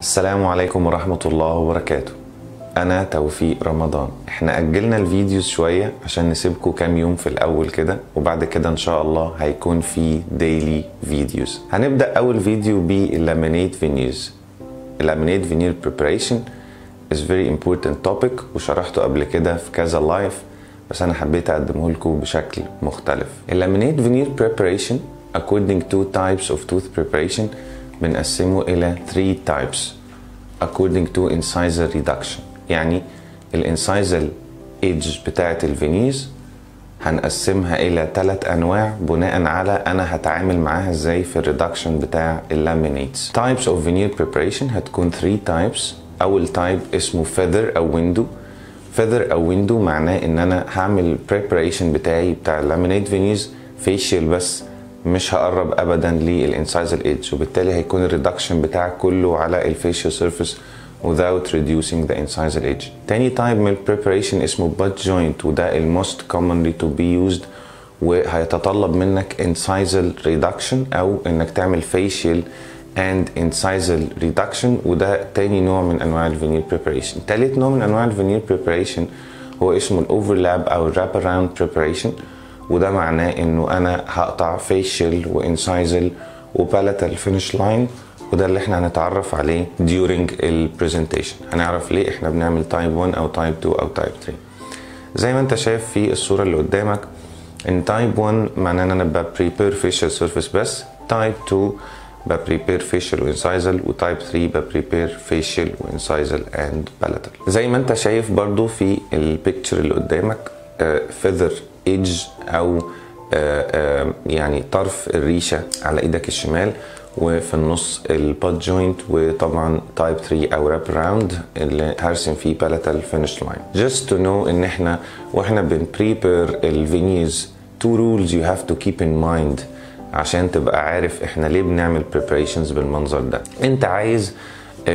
السلام عليكم ورحمة الله وبركاته أنا توفيق رمضان احنا أجلنا الفيديوز شوية عشان نسيبكم كام يوم في الأول كده وبعد كده إن شاء الله هيكون في ديلي فيديوز هنبدأ أول فيديو باللامينيت فينيرز اللامينيت فينير preparation is very important topic وشرحته قبل كده في كذا لايف بس أنا حبيت أقدمه لكم بشكل مختلف اللامينيت فينير preparation according to types of tooth preparation بنقسمه إلى 3 types according to incisor reduction يعني الانسايزال ايدج بتاعت الفينيز هنقسمها الى ثلاث انواع بناء على انا هتعامل معاها ازاي في الريدكشن بتاع اللامينيتس types of veneer preparation هتكون 3 types اول تايب اسمه feather او window feather او window معناه ان انا هعمل preparation بتاعي بتاع اللامينيت فينيز فيشيال بس مش هقرب ابدا للانسايزال ايدج وبالتالي هيكون الريدكشن بتاعك كله على الفيشيال سيرفيس without reducing the incisal edge. تاني تايب من preparation اسمه butt joint وده ال most commonly to be used وهيتطلب منك incisal reduction او انك تعمل facial and incisal reduction وده تاني نوع من انواع الفينير preparation. تالت نوع من انواع الفينير preparation هو اسمه الاوفرلاب او wrap around preparation وده معناه انه انا هقطع facial وانسايزل وبالاتال فينش لاين وده اللي احنا هنتعرف عليه during البرزنتيشن هنعرف ليه احنا بنعمل تايب 1 او تايب 2 او تايب 3 زي ما انت شايف في الصوره اللي قدامك ان تايب 1 معناه ان انا ببريبير فيشال سيرفيس بس تايب 2 ببريبير فيشال وانسايزل وتايب 3 ببريبير فيشال وانسايزل اند بالاتال زي ما انت شايف برضو في البيكتشر اللي قدامك فيذر ايدج او آه آه يعني طرف الريشه على ايدك الشمال وفي النص الباد جوينت وطبعا تايب 3 او راب راوند اللي هرسم فيه بالاتال فينش لاين جاست تو نو ان احنا واحنا بنبريبير الفينيز تو رولز يو هاف تو كيب ان مايند عشان تبقى عارف احنا ليه بنعمل preparations بالمنظر ده انت عايز 100%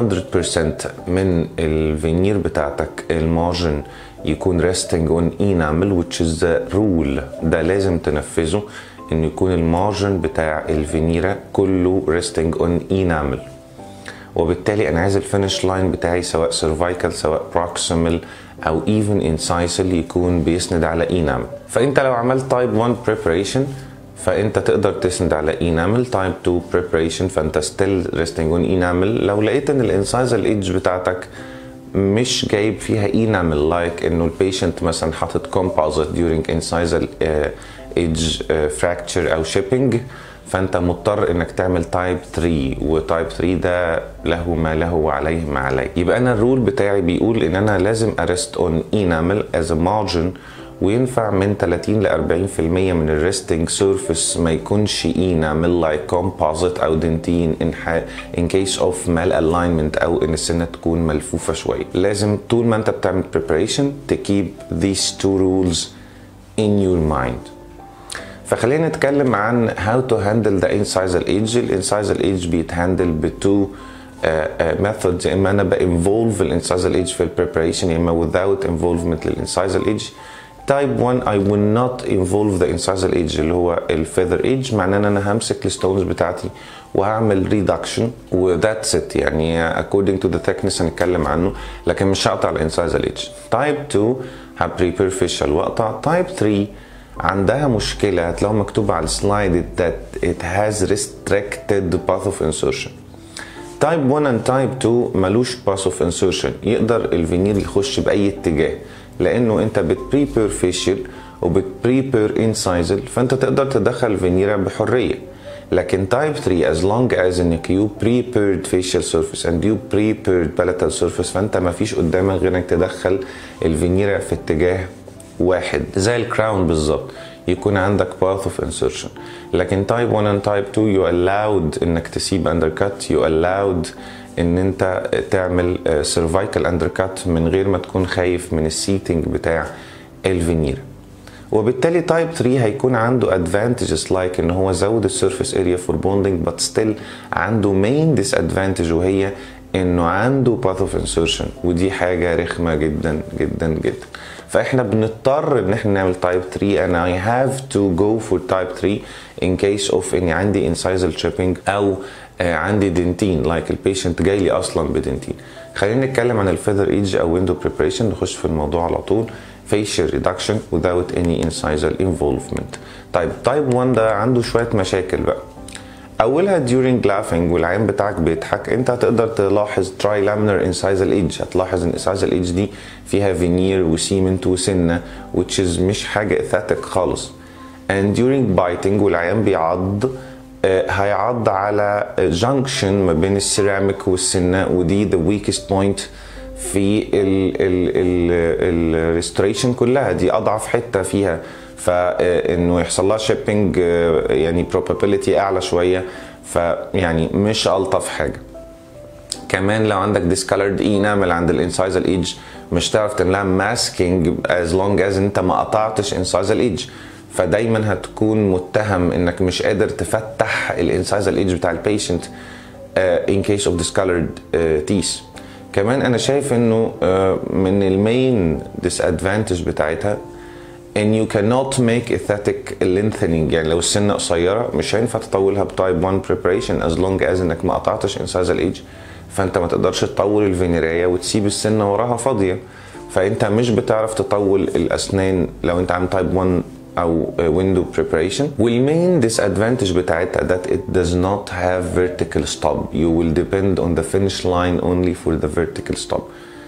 من الفينير بتاعتك المارجن يكون resting on enamel which is the rule ده لازم تنفذه ان يكون المارجن بتاع الفينيرا كله resting on enamel وبالتالي انا عايز الفينش لاين بتاعي سواء سيرفايكال سواء بروكسيمال او even انسايسل يكون بيسند على enamel فانت لو عملت تايب 1 preparation فانت تقدر تسند على enamel تايب 2 preparation فانت still resting on enamel لو لقيت ان الانسايزال ايدج بتاعتك مش جايب فيها enamel لايك like انه البيشنت مثلا حاطط composite during incisal ايدج فراكتشر او شيبنج فانت مضطر انك تعمل تايب 3 وتايب 3 ده له ما له وعليه ما عليه يبقى انا الرول بتاعي بيقول ان انا لازم ارست اون انامل از مارجن وينفع من 30 ل 40% من الريستنج سيرفيس ما يكونش انامل لايك كومبوزيت او دنتين ان ان كيس اوف مال الاينمنت او ان السنه تكون ملفوفه شويه لازم طول ما انت بتعمل preparation to keep these two rules in your mind فخلينا نتكلم عن how to handle the incisal age الانسايزال age بيتهاندل بتو ميثودز يا اما انا بانفولف الانسايزال age في البريبريشن يا اما without involvement للانسايزال age تايب 1 I will not involve the incisal age اللي هو الفيذر age معناه ان انا همسك الستونز بتاعتي وهعمل ريدكشن وذاتس ات يعني according to the thickness هنتكلم عنه لكن مش هقطع الانسايزال age تايب 2 هبريبير فيشال واقطع تايب 3 عندها مشكلة هتلاقوا مكتوب على السلايد that it has restricted path of insertion تايب 1 and تايب 2 ملوش path of insertion يقدر الفينير يخش بأي اتجاه لأنه أنت بتبريبير فيشل وبتبريبير انسايزل فأنت تقدر تدخل فينيرا بحرية لكن تايب 3 as long as انك you prepared facial surface and you prepared palatal surface فانت ما فيش قدامك غير انك تدخل الفينيرا في اتجاه واحد زي الكراون بالظبط يكون عندك path of insertion لكن تايب 1 and تايب 2 you allowed انك تسيب undercut you allowed ان انت تعمل cervical undercut من غير ما تكون خايف من السيتنج بتاع الفينير وبالتالي تايب 3 هيكون عنده advantages like ان هو زود السيرفيس اريا فور بوندنج but still عنده main disadvantage وهي انه عنده path of insertion ودي حاجة رخمة جدا جدا جدا فاحنا بنضطر ان احنا نعمل تايب 3 and I have to go for type 3 in case of اني عندي incisal chipping او آه عندي دنتين لايك البيشنت جاي لي اصلا بدنتين خلينا نتكلم عن الفيذر ايدج او ويندو بريبريشن نخش في الموضوع على طول facial reduction without any incisal involvement طيب تايب 1 ده عنده شويه مشاكل بقى اولها during laughing والعين بتاعك بيضحك انت هتقدر تلاحظ trilaminar incisal edge هتلاحظ ان incisal edge دي فيها فينير وسيمنت وسنه which is مش حاجه اثاتيك خالص and during biting والعيان بيعض آه، هيعض على junction ما بين السيراميك والسنه ودي the weakest point في الريستوريشن كلها دي اضعف حته فيها فانه يحصل لها شيبنج يعني probability اعلى شويه فيعني مش الطف حاجه كمان لو عندك discolored enamel عند الانسايزال ايدج مش تعرف تعملها ماسكينج as long as انت ما قطعتش انسايزال ايدج فدايما هتكون متهم انك مش قادر تفتح الانسايزال ايدج بتاع البيشنت in case of discolored uh, teeth كمان انا شايف انه uh, من المين disadvantage بتاعتها ان you cannot make aesthetic lengthening يعني لو السنه قصيره مش هينفع تطولها بتايب 1 preparation as long as انك ما قطعتش incisal edge فانت ما تقدرش تطول الفينيريا وتسيب السنه وراها فاضيه فانت مش بتعرف تطول الاسنان لو انت عامل تايب 1 او window preparation والمين disadvantage بتاعتها that it does not have vertical stop you will depend on the finish line only for the vertical stop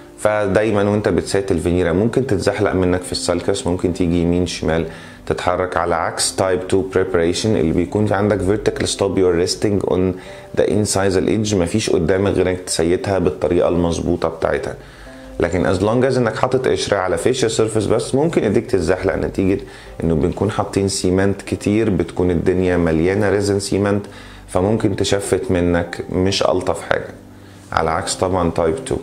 فدايما وانت بتسات الفينيرا ممكن تتزحلق منك في السالكس ممكن تيجي يمين شمال تتحرك على عكس تايب 2 preparation اللي بيكون عندك vertical stop you're resting on the incisal edge مفيش قدامك غير انك تسيتها بالطريقه المظبوطه بتاعتها لكن as long as انك حاطط قشره على فيشيال سيرفيس بس ممكن ايديك تتزحلق نتيجه انه بنكون حاطين سيمنت كتير بتكون الدنيا مليانه ريزن سيمنت فممكن تشفت منك مش الطف حاجه على عكس طبعا تايب 2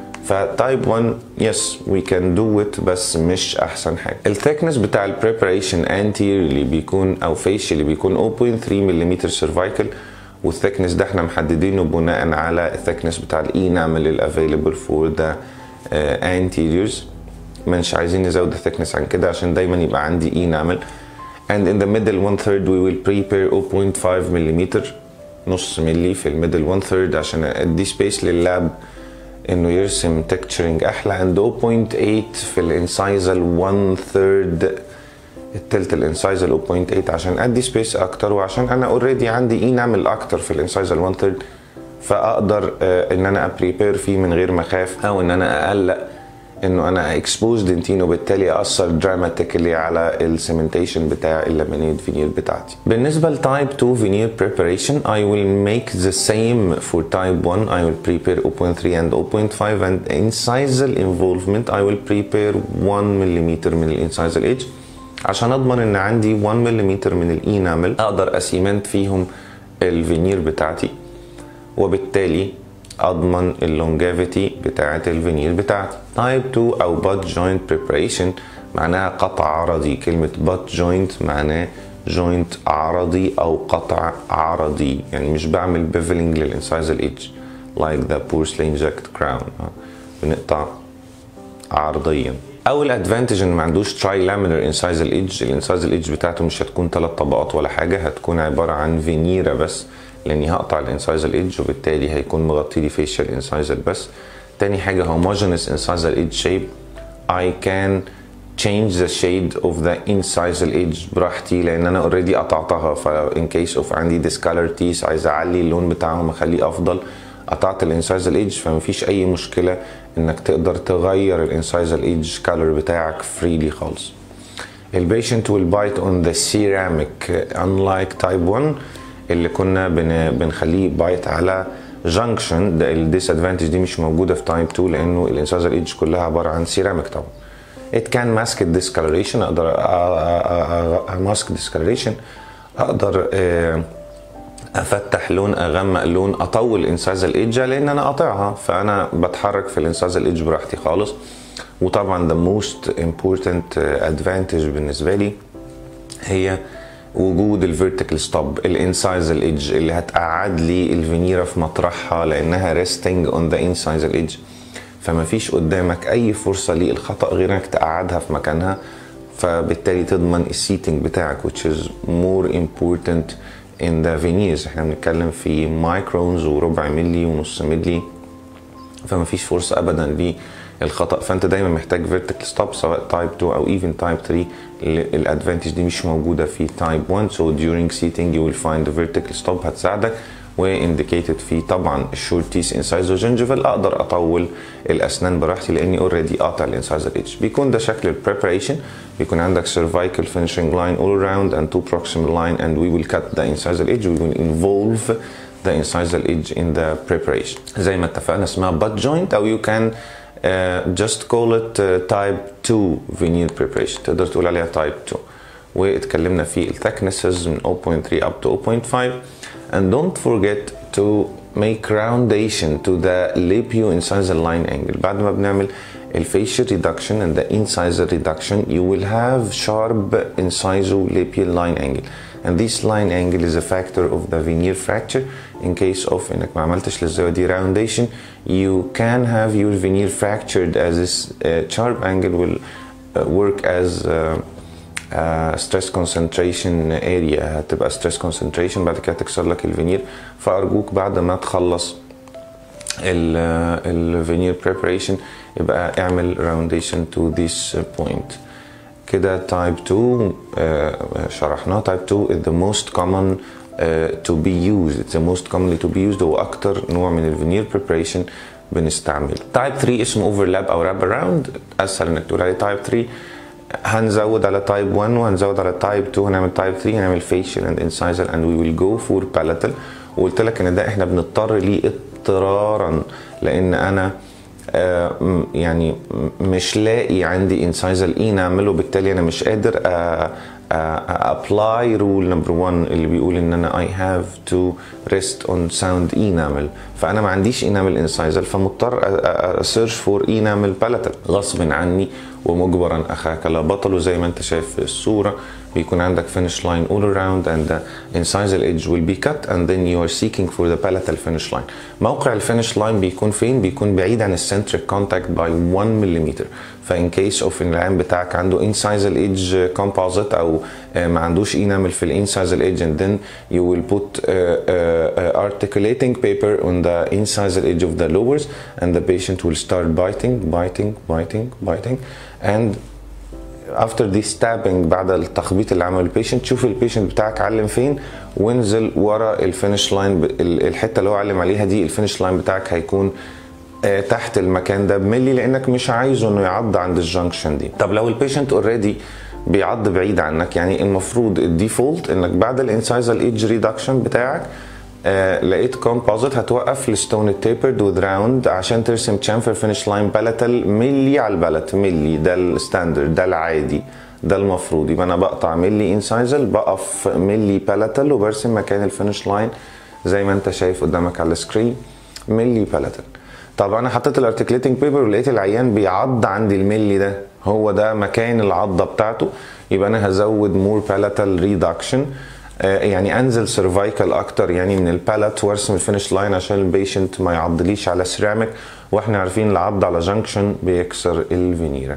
فتايب 1 يس وي كان دو ات بس مش احسن حاجه الثيكنس بتاع البريبريشن انتير اللي بيكون او فيش اللي بيكون 0.3 ملم سيرفايكل والثيكنس ده احنا محددينه بناء على الثيكنس بتاع الاينامل الافيلبل فور ذا انتيريورز مش عايزين نزود الثيكنس عن كده عشان دايما يبقى عندي اينامل and in the middle one third we will prepare 0.5 ملم نص ملي في الميدل 1 third عشان ادي سبيس لللاب انه يرسم تكتشرنج احلى عند 0.8 في الانسايزل 1 ثيرد التلت الانسايزل 0.8 عشان ادي سبيس اكتر وعشان انا اوريدي عندي انامل اكتر في الانسايزل 1 ثيرد فاقدر آه ان انا ابريبير فيه من غير ما اخاف او ان انا اقلق انه انا اكسبوز دنتين وبالتالي اثر دراماتيكلي على السيمنتيشن بتاع اللامينيت فينير بتاعتي بالنسبه لتايب 2 فينير preparation I will make the same for type 1 I will prepare 0.3 and 0.5 and incisal involvement I will prepare 1 ملم من الانسايزال ايدج عشان اضمن ان عندي 1 ملم من الانامل اقدر اسيمنت فيهم الفينير بتاعتي وبالتالي اضمن اللونجافيتي بتاعه الفينير بتاعتي تايب 2 او بات جوينت بريبريشن معناها قطع عرضي كلمه بات جوينت معناه جوينت عرضي او قطع عرضي يعني مش بعمل بيفلنج للانسايزال ايدج لايك ذا بورسلين جاكت كراون بنقطع عرضيا اول ادفانتج ان ما عندوش تراي لامينر انسايزال ايدج الانسايزال ايدج بتاعته مش هتكون ثلاث طبقات ولا حاجه هتكون عباره عن فينيرا بس لاني هقطع الانسايزال ايدج وبالتالي هيكون مغطي لي فيشال انسايزال بس تاني حاجه homogeneous incisal edge shape I can change the shade of the incisal edge براحتي لان انا اوريدي قطعتها ف in case of عندي discolor teeth عايز اعلي اللون بتاعهم اخليه افضل قطعت الانسايزال ايدج فمفيش اي مشكله انك تقدر تغير الانسايزال ايدج كالر بتاعك فريلي خالص البيشنت will bite on the ceramic unlike type 1 اللي كنا بن بنخليه بايت على جانكشن ده الديسادفانتج دي مش موجوده في تايب 2 لانه الانسايزر ايدج كلها عباره عن سيراميك طبعا it can mask discoloration اقدر ماسك discoloration اقدر افتح لون اغمق لون اطول انسايزال ايدج لان انا قاطعها فانا بتحرك في الانسايزال ايدج براحتي خالص وطبعا the most important advantage بالنسبه لي هي وجود الفيرتيكال ستوب الانسايزال ايدج اللي هتقعد لي الفينيرا في مطرحها لانها ريستنج اون ذا انسايزال ايدج فما فيش قدامك اي فرصه للخطا غير انك تقعدها في مكانها فبالتالي تضمن السيتنج بتاعك which is more important in the veneers احنا بنتكلم في مايكرونز وربع ملي ونص ملي فما فيش فرصه ابدا للخطا فانت دايما محتاج فيرتيكال ستوب سواء تايب 2 او even تايب 3 الادفانتج دي مش موجوده في تايب 1 so during seating you will find the vertical stop هتساعدك وانديكيتد في طبعا الشورت تيس انسايزر جنجفل اقدر اطول الاسنان براحتي لاني اوريدي قاطع الانسايزر ايدج بيكون ده شكل البريبريشن بيكون عندك cervical finishing line all around and two proximal line and we will cut the incisor edge we will involve the incisor edge in the preparation زي ما اتفقنا اسمها butt joint او you can uh, just call it uh, type 2 veneer preparation تقدر تقول عليها type 2 واتكلمنا في الثكنسز من 0.3 up to 0.5 and don't forget to make roundation to the labio incisor line angle بعد ما بنعمل الfacial reduction and the incisor reduction you will have sharp incisolabial line angle and this line angle is a factor of the veneer fracture in case of انك ما عملتش للزاويه دي roundation you can have your veneer fractured as this uh, sharp angle will uh, work as uh, uh, stress concentration area هتبقى stress concentration بعد كده تكسر لك الفينير فارجوك بعد ما تخلص الفينير preparation يبقى اعمل roundation to this point كده تايب 2 uh, شرحناه تايب 2 is the most common uh, to be used it's the most commonly to be used هو اكتر نوع من الفينير preparation بنستعمل تايب 3 اسمه اوفرلاب او راب اراوند اسهل انك تقول عليه تايب 3 هنزود على تايب 1 وهنزود على تايب 2 هنعمل تايب 3 هنعمل facial and incisor and we will go for palatal وقلت لك ان ده احنا بنضطر ليه اضطرارا لان انا آه يعني مش لاقي عندي انسايزر اي نعمله بالتالي انا مش قادر ابلاي رول نمبر 1 اللي بيقول ان انا اي هاف تو ريست اون ساوند انامل فانا ما عنديش انامل انسايزر فمضطر اسيرش فور انامل بالاتال غصب عني ومجبرا اخاك لا بطل وزي ما انت شايف في الصوره بيكون عندك finish line all around and the incisor edge will be cut and then you are seeking for the palatal finish line موقع الفينش لاين بيكون فين بيكون بعيد عن السنتريك كونتاكت by 1 ملم فان كيس اوف ان العين بتاعك عنده incisor edge composite او ما عندوش enamel في الانسايزر edge and then you will put uh, uh, articulating paper on the incisor edge of the lowers and the patient will start biting biting biting biting and after this tapping بعد التخبيط اللي عمله البيشنت شوف البيشنت بتاعك علم فين وانزل ورا الفينش لاين الحته اللي هو علم عليها دي الفينش لاين بتاعك هيكون آه تحت المكان ده بملي لانك مش عايزه انه يعض عند الجنكشن دي طب لو البيشنت اوريدي بيعض بعيد عنك يعني المفروض الديفولت انك بعد الانسايزال ايدج ريدكشن بتاعك آه لقيت كومبوزيت هتوقف الستون التيبرد وذ راوند عشان ترسم تشامفر فينش لاين بالاتال ملي على البلت ملي ده الستاندرد ده العادي ده المفروض يبقى انا بقطع ملي انسايزل بقف ملي بالاتال وبرسم مكان الفينش لاين زي ما انت شايف قدامك على السكرين ملي بالاتال طب انا حطيت الارتكليتنج بيبر ولقيت العيان بيعض عند الملي ده هو ده مكان العضه بتاعته يبقى انا هزود مور بالاتال ريدكشن يعني انزل سيرفايكال اكتر يعني من البالات وارسم الفينش لاين عشان البيشنت ما يعضليش على سيراميك واحنا عارفين العض على جنكشن بيكسر الفينيرا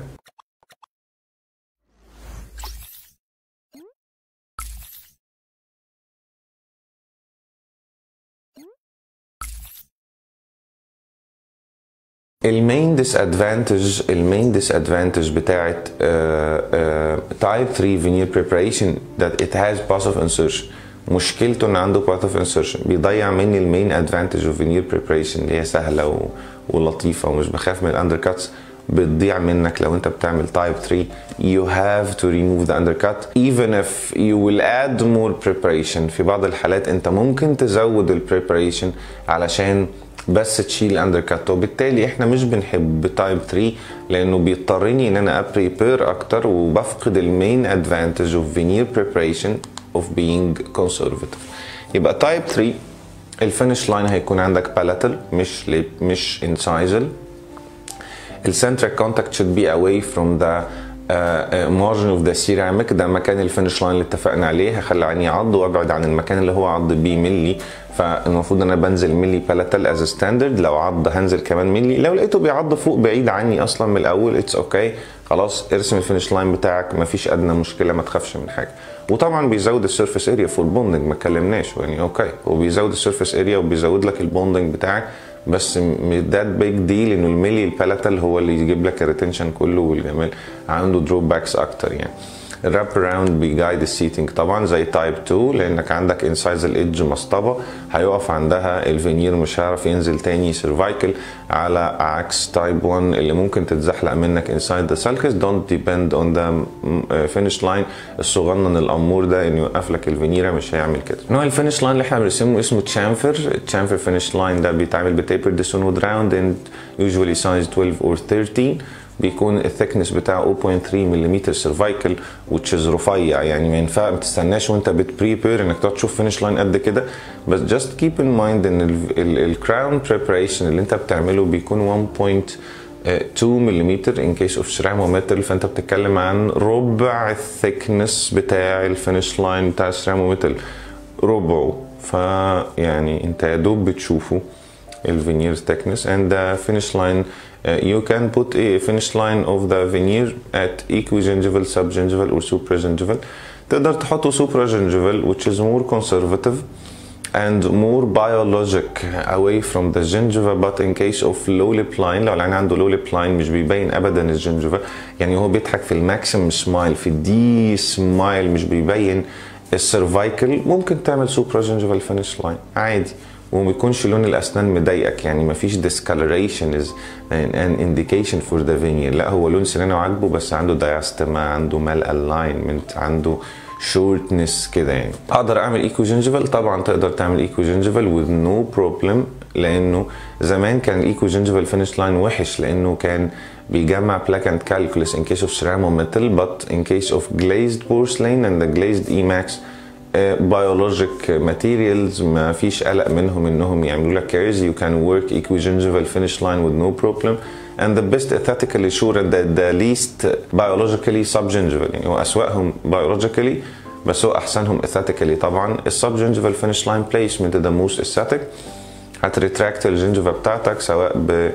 المين ديس ادفانتج المين ديس ادفانتج بتاعت تايب 3 فينير بريبريشن ذات ات هاز باث اوف انسرشن مشكلته ان عنده باث اوف انسرشن بيضيع مني المين ادفانتج اوف فينير بريبريشن اللي هي سهله و... ولطيفه ومش بخاف من الاندر كاتس بتضيع منك لو انت بتعمل تايب 3 you have to remove the undercut even if you will add more preparation في بعض الحالات انت ممكن تزود البريبريشن علشان بس تشيل اندر كات وبالتالي احنا مش بنحب تايب 3 لانه بيضطرني ان انا ابريبير اكتر وبفقد المين ادفانتج اوف فينير بريبريشن اوف بينج كونسرفتيف يبقى تايب 3 الفينش لاين هيكون عندك بالاتال مش ليب مش انسايزل السنتريك كونتاكت should be away from the مارجن اوف ذا سيراميك ده مكان الفينش لاين اللي اتفقنا عليه هخلي عيني يعض وابعد عن المكان اللي هو عض بيه ملي فالمفروض ان انا بنزل ملي بالاتال از ستاندرد لو عض هنزل كمان ملي لو لقيته بيعض فوق بعيد عني اصلا من الاول اتس اوكي okay. خلاص ارسم الفينش لاين بتاعك مفيش ادنى مشكله ما تخافش من حاجه وطبعا بيزود السيرفيس اريا فور بوندنج ما اتكلمناش يعني اوكي هو بيزود السيرفيس اريا وبيزود لك البوندنج بتاعك بس ذات بيج ديل انه الميلي البالاتال هو اللي يجيب لك الريتنشن كله والجمال عنده دروب باكس اكتر يعني الراب اراوند بيجايد السيتنج طبعا زي تايب 2 لانك عندك انسايز الايدج مصطبه هيقف عندها الفينير مش هيعرف ينزل تاني سيرفايكل على عكس تايب 1 اللي ممكن تتزحلق منك انسايد ذا سالكس دونت ديبند اون ذا فينش لاين الصغنن الامور ده انه يوقف لك الفينيره مش هيعمل كده نوع الفينش لاين اللي احنا بنرسمه اسمه تشامفر التشامفر فينش لاين ده بيتعمل بتيبر ديسون وود راوند اند يوجوالي سايز 12 اور 13 بيكون الثيكنس بتاعه 0.3 ملم سيرفايكل which is رفيع يعني ما ينفع ما تستناش وانت بتبريبير انك تقعد تشوف فينش لاين قد كده بس just keep in mind ان الكراون بريبريشن اللي انت بتعمله بيكون 1.2 ملم ان كيس اوف سيرامو ميتال فانت بتتكلم عن ربع الثيكنس بتاع الفينش لاين بتاع السيرامو ميتال ربعه فيعني انت يا دوب بتشوفه الفينير thickness and the finish line uh, you can put a finish line of the veneer at equigingival, subgingival or supragingival تقدر تحطه supragingival which is more conservative and more biologic away from the gingiva but in case of low lip line لو العين عنده low lip line مش بيبين ابدا الجنجفا يعني هو بيضحك في الماكسيمم سمايل في الدي سمايل مش بيبين السيرفايكل ممكن تعمل سوبرا جنجفال فينش لاين عادي وما يكونش لون الاسنان مضايقك يعني ما فيش discoloration is an, an indication for the veneer لا هو لون سنانه عاجبه بس عنده diastema عنده mal alignment عنده شورتنس كده يعني اقدر اعمل ايكو جنجفال طبعا تقدر تعمل ايكو جنجفال with no problem لانه زمان كان الايكو جنجفال فينش لاين وحش لانه كان بيجمع plaque and calculus in case of ceramo metal but in case of glazed porcelain and the glazed emax بيولوجيك ماتيريالز ما فيش قلق منهم انهم يعملوا لك كيرز you can work equigingival finish line with no problem and the best aesthetically sure and the, the least biologically subgingival يعني هو اسوأهم biologically بس هو احسنهم aesthetically طبعا السبجنجيفال finish line placement the most aesthetic هتريتراكت الجنجفا بتاعتك سواء ب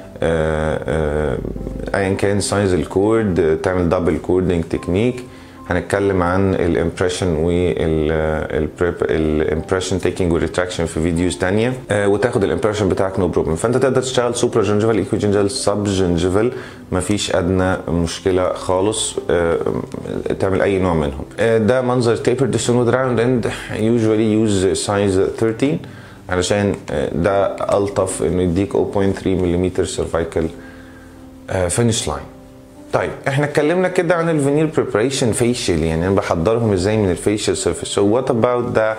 ايا كان سايز الكورد تعمل دبل كوردنج تكنيك هنتكلم عن الامبريشن والامبريشن تيكينج والريتراكشن في فيديوز تانية آه وتاخد الامبريشن بتاعك نو no بروبلم فانت تقدر تشتغل سوبرا جنجفال ايكو جنجفال سب جنجفال مفيش ادنى مشكله خالص آه تعمل اي نوع منهم آه ده منظر تيبر ديسون وذ راوند اند يوجوالي يوز سايز 13 علشان ده الطف انه يديك 0.3 ملم سيرفايكال فينش لاين طيب احنا اتكلمنا كده عن الفينير بريبريشن فيشل يعني انا بحضرهم ازاي من الفيشل سيرفيس سو وات اباوت ذا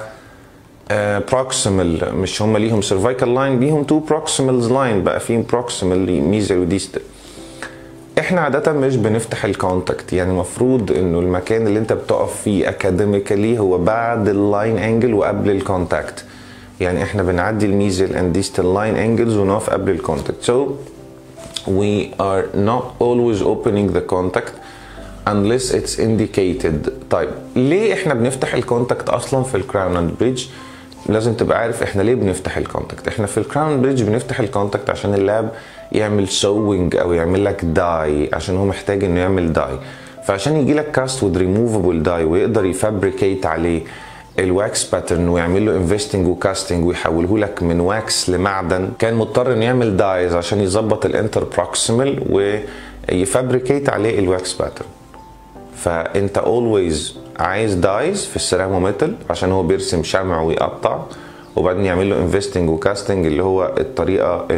بروكسيمال مش هم ليهم سيرفايكال لاين ليهم تو بروكسيمالز لاين بقى فيهم بروكسيمال ميزل وديستال احنا عادة مش بنفتح الكونتاكت يعني المفروض انه المكان اللي انت بتقف فيه اكاديميكالي هو بعد اللاين انجل وقبل الكونتاكت يعني احنا بنعدي الميزل اند ديستال لاين انجلز ونقف قبل الكونتاكت سو so, we are not always opening the contact unless it's indicated طيب ليه احنا بنفتح الكونتاكت اصلا في الكراون اند بريدج لازم تبقى عارف احنا ليه بنفتح الكونتاكت احنا في الكراون بريدج بنفتح الكونتاكت عشان اللاب يعمل سوينج او يعمل لك داي عشان هو محتاج انه يعمل داي فعشان يجي لك كاست وذ ريموفبل داي ويقدر يفابريكيت عليه الواكس باترن ويعمل له انفستنج وكاستنج ويحوله لك من واكس لمعدن كان مضطر انه يعمل دايز عشان يظبط الانتر بروكسيمال ويفابريكيت عليه الواكس باترن فانت اولويز عايز دايز في السيرامو ميتال عشان هو بيرسم شمع ويقطع وبعدين يعمل له انفستنج وكاستنج اللي هو الطريقه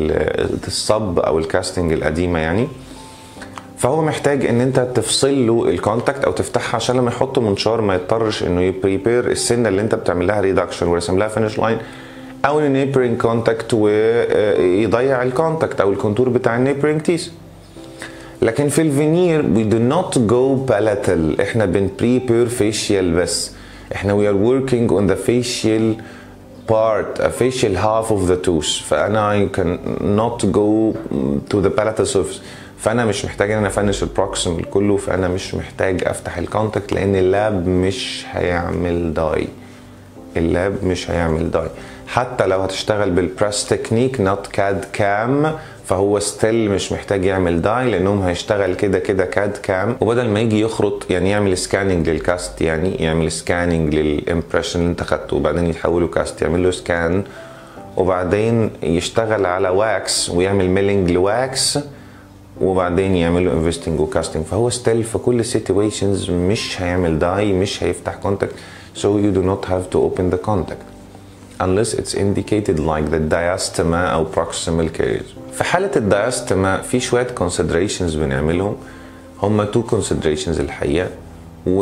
الصب او الكاستنج القديمه يعني فهو محتاج ان انت تفصل له الكونتاكت او تفتحها عشان لما يحط منشار ما يضطرش انه يبريبير السنه اللي انت بتعمل لها ريدكشن ورسم لها فينش لاين او النيبرنج كونتاكت ويضيع الكونتاكت او الكونتور بتاع النيبرنج تيس لكن في الفينير we do not go palatal احنا بن prepare facial بس احنا we are working on the facial part a facial half of the tooth فانا I can not go to the palatal surface فانا مش محتاج ان انا افنش البروكسيمال كله فانا مش محتاج افتح الكونتاكت لان اللاب مش هيعمل داي اللاب مش هيعمل داي حتى لو هتشتغل بالبريس تكنيك نوت كاد كام فهو ستيل مش محتاج يعمل داي لانهم هيشتغل كده كده كاد كام وبدل ما يجي يخرط يعني يعمل سكاننج للكاست يعني يعمل سكاننج للامبريشن اللي انت خدته وبعدين يتحوله كاست يعمل له سكان وبعدين يشتغل على واكس ويعمل ميلينج لواكس وبعدين يعمل له انفستنج وكاستنج فهو ستيل في كل سيتويشنز مش هيعمل داي مش هيفتح كونتاكت so you do not have to open the contact unless it's indicated like the diastema او proximal carrier في حالة الدايستما في شوية considerations بنعملهم هما two considerations الحقيقة و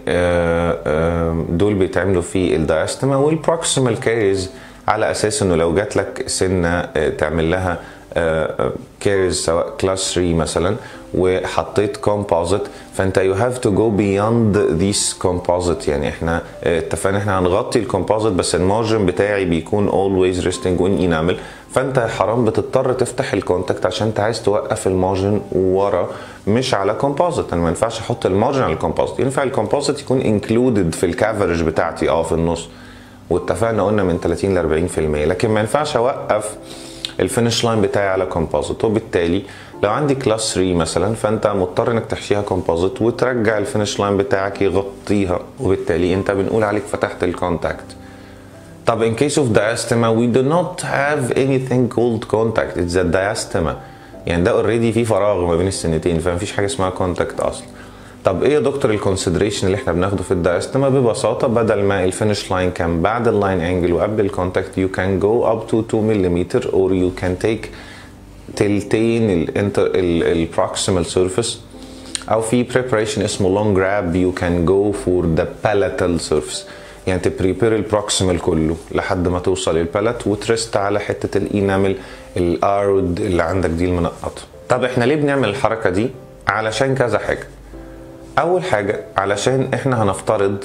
دول بيتعملوا في الدايستما والبروكسيمال كاريز على اساس انه لو جات لك سنه تعمل لها كاريز سواء كلاس 3 مثلا وحطيت كومبوزيت فانت يو هاف تو جو بيوند ذيس كومبوزيت يعني احنا اتفقنا احنا هنغطي الكومبوزيت بس المارجن بتاعي بيكون اولويز ريستنج اون انامل فانت حرام بتضطر تفتح الكونتاكت عشان انت عايز توقف المارجن ورا مش على كومبوزيت انا ما ينفعش احط المارجن على الكومبوزيت ينفع الكومبوزيت يكون انكلودد في الكافرج بتاعتي اه في النص واتفقنا قلنا من 30 ل 40% لكن ما ينفعش اوقف الفينش لاين بتاعي على كومبوزيت وبالتالي لو عندي كلاس 3 مثلا فانت مضطر انك تحشيها كومبوزيت وترجع الفينش لاين بتاعك يغطيها وبالتالي انت بنقول عليك فتحت الكونتاكت طب in case of diastema we do not have anything called contact it's a diastema يعني ده اوريدي في فراغ ما بين السنتين فمفيش حاجه اسمها كونتاكت اصلا طب ايه يا دكتور الكونسيدريشن اللي احنا بناخده في الدايستما ببساطه بدل ما الفينش لاين كان بعد اللاين انجل وقبل الكونتاكت يو كان جو اب تو 2 ملم اور يو كان تيك تلتين الانتر البروكسيمال سيرفيس او في بريبريشن اسمه لونج جراب يو كان جو فور ذا بالاتال سيرفيس يعني تبريبير البروكسيمال كله لحد ما توصل البالات وترست على حته الانامل الارود اللي عندك دي المنقطه طب احنا ليه بنعمل الحركه دي علشان كذا حاجه اول حاجه علشان احنا هنفترض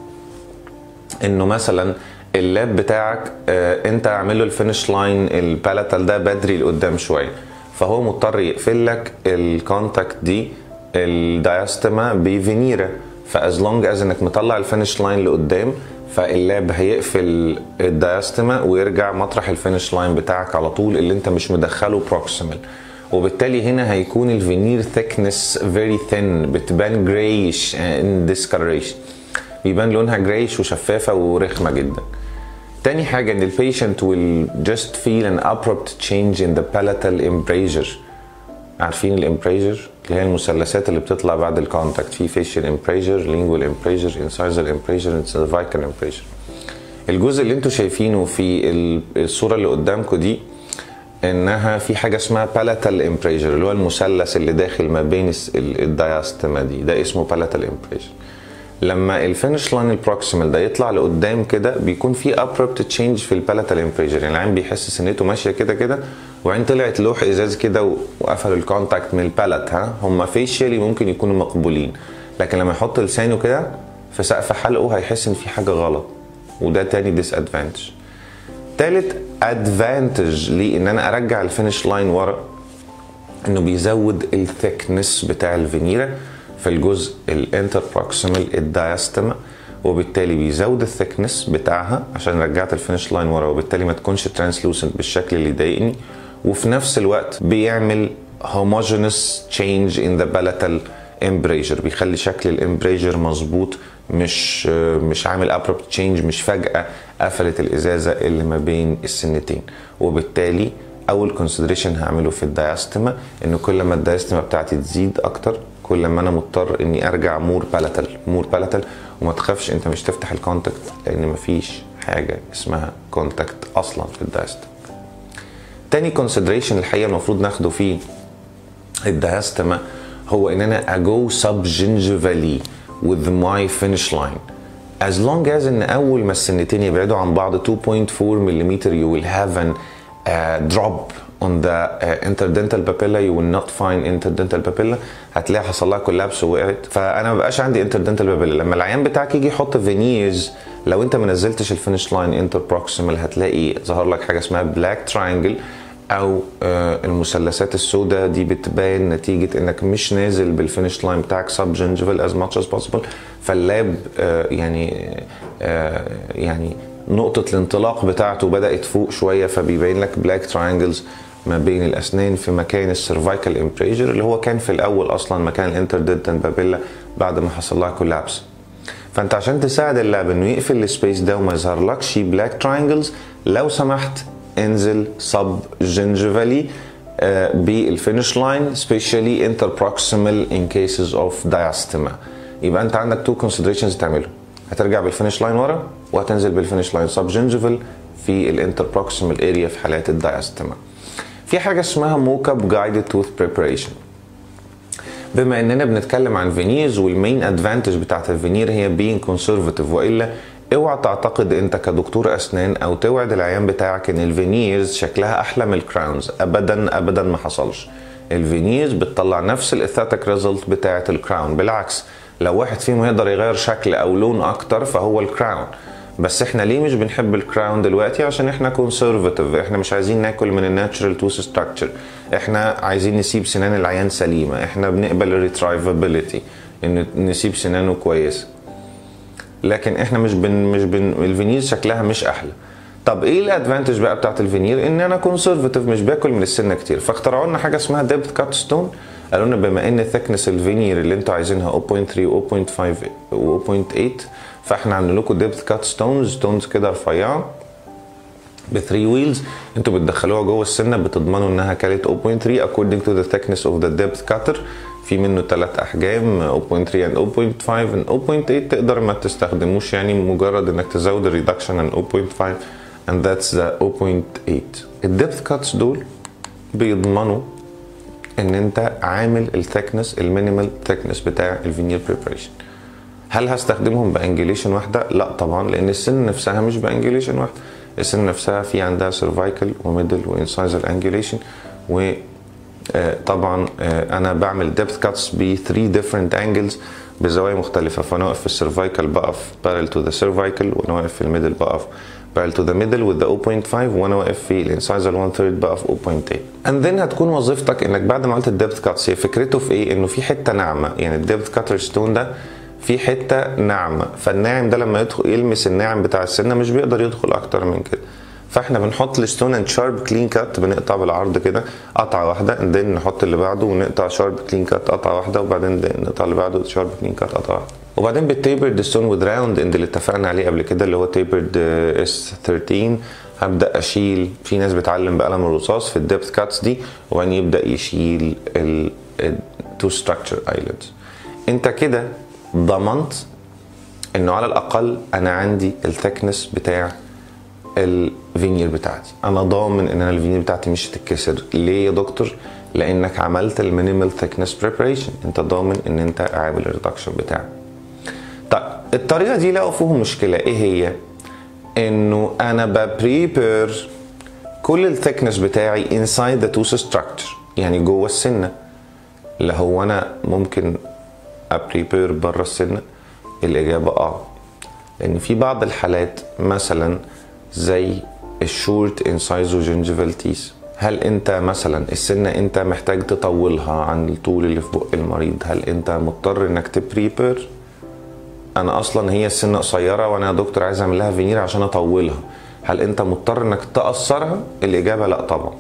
انه مثلا اللاب بتاعك اه انت عامل له الفينش لاين البالاتال ده بدري لقدام شويه فهو مضطر يقفل لك الكونتاكت دي الدايستما بفينيرا فاز لونج از انك مطلع الفينش لاين لقدام فاللاب هيقفل الدايستما ويرجع مطرح الفينش لاين بتاعك على طول اللي انت مش مدخله بروكسيمال وبالتالي هنا هيكون الفينير ثيكنس فيري ثين بتبان جرايش ان discoloration بيبان لونها جرايش وشفافه ورخمه جدا تاني حاجة ان البيشنت will just feel an abrupt change in the palatal embrasure عارفين الامبريجر اللي هي المثلثات اللي بتطلع بعد الكونتاكت في facial embrasure lingual embrasure incisal embrasure cervical embrasure الجزء اللي انتوا شايفينه في الصورة اللي قدامكم دي انها في حاجه اسمها بالاتال امبريجر اللي هو المثلث اللي داخل ما بين الدايستما دي ده اسمه بالاتال امبريجر لما الفينش لاين البروكسيمال ده يطلع لقدام كده بيكون في ابربت تشينج في البالاتال امبريجر يعني العين بيحس سنته ماشيه كده كده وبعدين طلعت لوح ازاز كده وقفل الكونتاكت من البالات ها هم فيشيالي ممكن يكونوا مقبولين لكن لما يحط لسانه كده في سقف حلقه هيحس ان في حاجه غلط وده تاني ديس ادفانتج تالت ادفانتج ليه ان انا ارجع الفينش لاين ورا انه بيزود الثيكنس بتاع الفينيرا في الجزء الانتر بروكسيمال الدايستما وبالتالي بيزود الثيكنس بتاعها عشان رجعت الفينش لاين ورا وبالتالي ما تكونش ترانسلوسنت بالشكل اللي يضايقني وفي نفس الوقت بيعمل homogeneous change in the palatal embrasure بيخلي شكل الامبريجر مظبوط مش مش عامل ابربت تشينج مش فجاه قفلت الازازه اللي ما بين السنتين وبالتالي اول كونسيدريشن هعمله في الدايستما ان كل ما الدايستما بتاعتي تزيد اكتر كل ما انا مضطر اني ارجع مور بالاتال مور بالاتال وما تخافش انت مش تفتح الكونتاكت لان مفيش حاجه اسمها كونتاكت اصلا في الدايستما تاني كونسيدريشن الحقيقه المفروض ناخده في الدايستما هو ان انا اجو سب جنجفالي with my finish line as long as ان اول ما السنتين يبعدوا عن بعض 2.4 ملم you will have an uh, drop on the uh, interdental papilla you will not find interdental papilla هتلاقي حصل لها كولابس ووقعت فانا ما بقاش عندي interdental papilla لما العيان بتاعك يجي يحط فينيرز لو انت ما نزلتش الفينش لاين انتر بروكسيمال هتلاقي ظهر لك حاجه اسمها بلاك تراينجل او المثلثات السوداء دي بتبان نتيجه انك مش نازل بالفينش لاين بتاعك سب جنجفال از ماتش از بوسيبل فاللاب يعني يعني نقطة الانطلاق بتاعته بدأت فوق شوية فبيبين لك بلاك تراينجلز ما بين الاسنان في مكان السيرفايكال امبريجر اللي هو كان في الاول اصلا مكان الانتردنتال بابيلا بعد ما حصل لها كولابس فانت عشان تساعد اللاب انه يقفل السبيس ده وما يظهرلكش بلاك تراينجلز لو سمحت انزل سب جنجفالي بالفينش لاين سبيشالي انتر بروكسيمال ان كيسز اوف diastema يبقى انت عندك تو كونسيدريشنز تعملهم هترجع بالفينش لاين ورا وهتنزل بالفينش لاين سب جنجفال في الانتر بروكسيمال اريا في حالات الدايستما في حاجه اسمها موكب جايدد توث بريبريشن بما اننا بنتكلم عن فينيرز والمين ادفانتج بتاعت الفينير هي بين كونسرفاتيف والا اوعى تعتقد انت كدكتور اسنان او توعد العيان بتاعك ان الفينيرز شكلها احلى من الكراونز ابدا ابدا ما حصلش الفينيرز بتطلع نفس الاثاتيك ريزلت بتاعه الكراون بالعكس لو واحد فيهم يقدر يغير شكل او لون اكتر فهو الكراون بس احنا ليه مش بنحب الكراون دلوقتي عشان احنا كونسرفاتيف احنا مش عايزين ناكل من الناتشرال توث ستراكشر احنا عايزين نسيب سنان العيان سليمه احنا بنقبل الريترايفابيلتي ان نسيب سنانه كويسه لكن احنا مش بن مش بن الفينير شكلها مش احلى طب ايه الادفانتج بقى بتاعت الفينير ان انا كونسرفاتيف مش باكل من السنه كتير فاخترعوا لنا حاجه اسمها ديبت كات ستون قالوا لنا بما ان ثيكنس الفينير اللي انتوا عايزينها 0.3 و 0.5 و 0.8 فاحنا عاملين لكم ديبت كات ستونز ستونز كده رفيعه ب 3 ويلز انتوا بتدخلوها جوه السنه بتضمنوا انها كانت 0.3 according to the thickness of the depth cutter في منه ثلاث احجام 0.3 and 0.5 and 0.8 تقدر ما تستخدموش يعني مجرد انك تزود الريدكشن and 0.5 and that's the 0.8 الدبث كاتس دول بيضمنوا ان انت عامل الثيكنس المينيمال ثيكنس بتاع الفينير بريبريشن هل هستخدمهم بانجليشن واحده لا طبعا لان السن نفسها مش بانجليشن واحده السن نفسها في عندها سيرفايكال وميدل وانسايزر انجليشن و طبعا انا بعمل ديبث كاتس ب 3 ديفرنت انجلز بزوايا مختلفه فانا واقف في السيرفايكال بقف بارل تو ذا سيرفايكال وانا واقف في الميدل بقف بارل تو ذا ميدل وذ 0.5 وانا واقف في الانسايزر 1 ثيرد بقف 0.8 اند ذن هتكون وظيفتك انك بعد ما عملت الديبث كاتس هي فكرته في ايه؟ انه في حته ناعمه يعني الديبث كاتر ستون ده في حته ناعمه فالناعم ده لما يدخل يلمس الناعم بتاع السنه مش بيقدر يدخل اكتر من كده فاحنا بنحط الستون اند شارب كلين كات بنقطع بالعرض كده قطعه واحده بعدين نحط اللي بعده ونقطع شارب كلين كات قطعه واحده وبعدين نقطع اللي بعده شارب كلين كات قطعه واحده وبعدين بالتيبرد ستون وذ راوند اند اللي اتفقنا عليه قبل كده اللي هو تيبرد اس 13 هبدا اشيل في ناس بتعلم بقلم الرصاص في الدبث كاتس دي وبعدين يبدا يشيل التو ستراكشر ايلاندز انت كده ضمنت انه على الاقل انا عندي الثكنس بتاع الفينير بتاعتي انا ضامن ان انا الفينير بتاعتي مش هتتكسر ليه يا دكتور لانك عملت المينيمال ثيكنس بريبريشن انت ضامن ان انت عامل الريدكشن بتاعك طيب الطريقه دي لقوا فيهم مشكله ايه هي انه انا ببريبير كل الثيكنس بتاعي انسايد ذا توث ستراكشر يعني جوه السنه اللي هو انا ممكن ابريبير بره السنه الاجابه اه لان في بعض الحالات مثلا زي الشورت انسايزو جنجيفال تيس هل انت مثلا السنه انت محتاج تطولها عن الطول اللي في بق المريض هل انت مضطر انك تبريبير انا اصلا هي السنه قصيره وانا يا دكتور عايز اعمل لها فينير عشان اطولها هل انت مضطر انك تقصرها الاجابه لا طبعا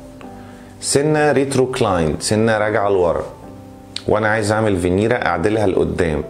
سنه ريتروكلايند سنه راجعه لورا وانا عايز اعمل فينيره اعدلها لقدام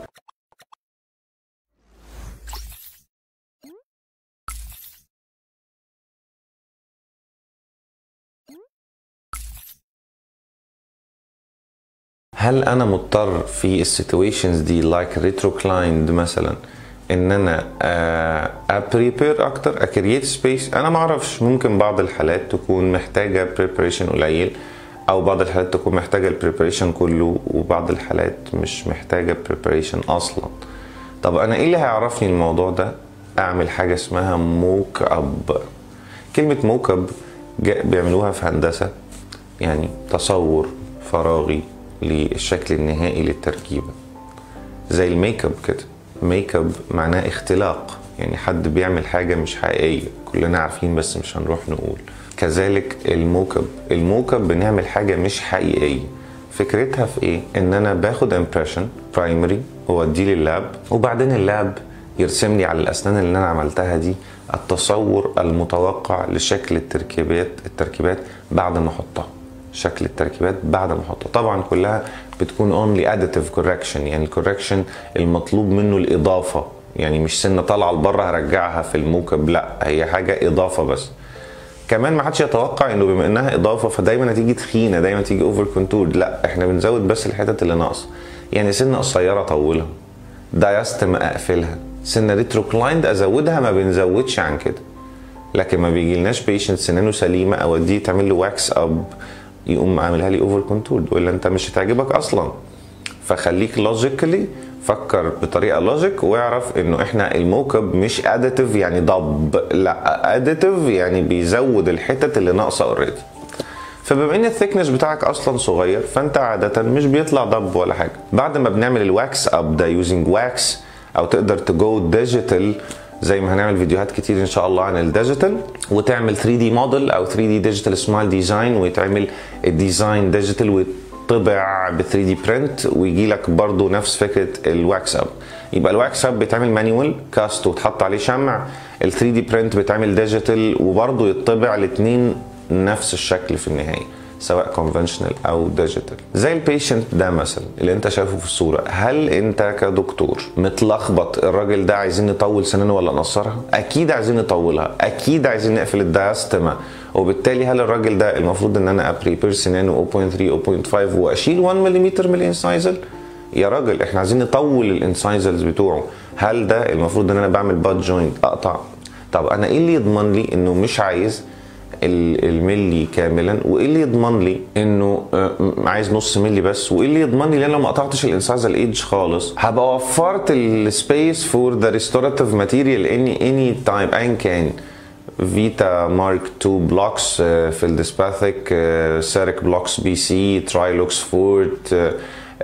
هل انا مضطر في السيتويشنز دي لايك ريتروكلايند مثلا ان انا ابريبير اكتر اكرييت سبيس انا ما اعرفش ممكن بعض الحالات تكون محتاجه بريبريشن قليل او بعض الحالات تكون محتاجه البريبريشن كله وبعض الحالات مش محتاجه بريبريشن اصلا طب انا ايه اللي هيعرفني الموضوع ده اعمل حاجه اسمها موك اب كلمه موك اب بيعملوها في هندسه يعني تصور فراغي للشكل النهائي للتركيبه زي الميك اب كده ميك اب معناه اختلاق يعني حد بيعمل حاجه مش حقيقيه كلنا عارفين بس مش هنروح نقول كذلك الموك اب الموك اب بنعمل حاجه مش حقيقيه فكرتها في ايه ان انا باخد امبريشن برايمري واوديه لللاب وبعدين اللاب يرسم لي على الاسنان اللي انا عملتها دي التصور المتوقع لشكل التركيبات التركيبات بعد ما احطها شكل التركيبات بعد ما احطها طبعا كلها بتكون اونلي additive correction يعني الكوركشن المطلوب منه الاضافه يعني مش سنه طالعه لبره هرجعها في الموكب لا هي حاجه اضافه بس كمان ما حدش يتوقع انه بما انها اضافه فدايما هتيجي تخينه دايما تيجي اوفر كونتور لا احنا بنزود بس الحتت اللي ناقصه يعني سنه قصيره اطولها دايستم اقفلها سنه ريتروكلايند ازودها ما بنزودش عن كده لكن ما بيجيلناش بيشنت سنانه سليمه اوديه تعمل له واكس اب يقوم عاملها لي اوفر كونتور ولا انت مش هتعجبك اصلا فخليك لوجيكالي فكر بطريقه لوجيك واعرف انه احنا الموكب مش اديتيف يعني ضب لا اديتيف يعني بيزود الحتت اللي ناقصه اوريدي فبما ان الثيكنس بتاعك اصلا صغير فانت عاده مش بيطلع ضب ولا حاجه بعد ما بنعمل الواكس اب ده يوزنج واكس او تقدر تجو ديجيتال زي ما هنعمل فيديوهات كتير ان شاء الله عن الديجيتال وتعمل 3 دي موديل او 3 دي ديجيتال سمايل ديزاين ويتعمل الديزاين ديجيتال ويطبع ب 3 دي برنت ويجي لك برضه نفس فكره الواكس اب يبقى الواكس اب بيتعمل مانيوال كاست وتحط عليه شمع ال 3 دي برنت بيتعمل ديجيتال وبرضه يطبع الاثنين نفس الشكل في النهايه سواء كونفشنال او ديجيتال زي البيشنت ده مثلا اللي انت شايفه في الصوره هل انت كدكتور متلخبط الراجل ده عايزين نطول سنانه ولا نقصرها اكيد عايزين نطولها اكيد عايزين نقفل الدايستما وبالتالي هل الراجل ده المفروض ان انا ابريبير سنانه 0.3 0.5 واشيل 1 ملم من الانسايزل يا راجل احنا عايزين نطول الانسايزلز بتوعه هل ده المفروض ان انا بعمل باد جوينت اقطع طب انا ايه اللي يضمن لي انه مش عايز الملي كاملا وايه اللي يضمن لي انه عايز نص ملي بس وايه اللي يضمن لي ان انا لو ما قطعتش الانسايزال ايدج خالص هبقى وفرت السبيس فور ذا ريستوراتيف ماتيريال اني اني تايب ايا كان فيتا مارك 2 بلوكس في الديسباثيك سيرك بلوكس بي سي ترايلوكس فورت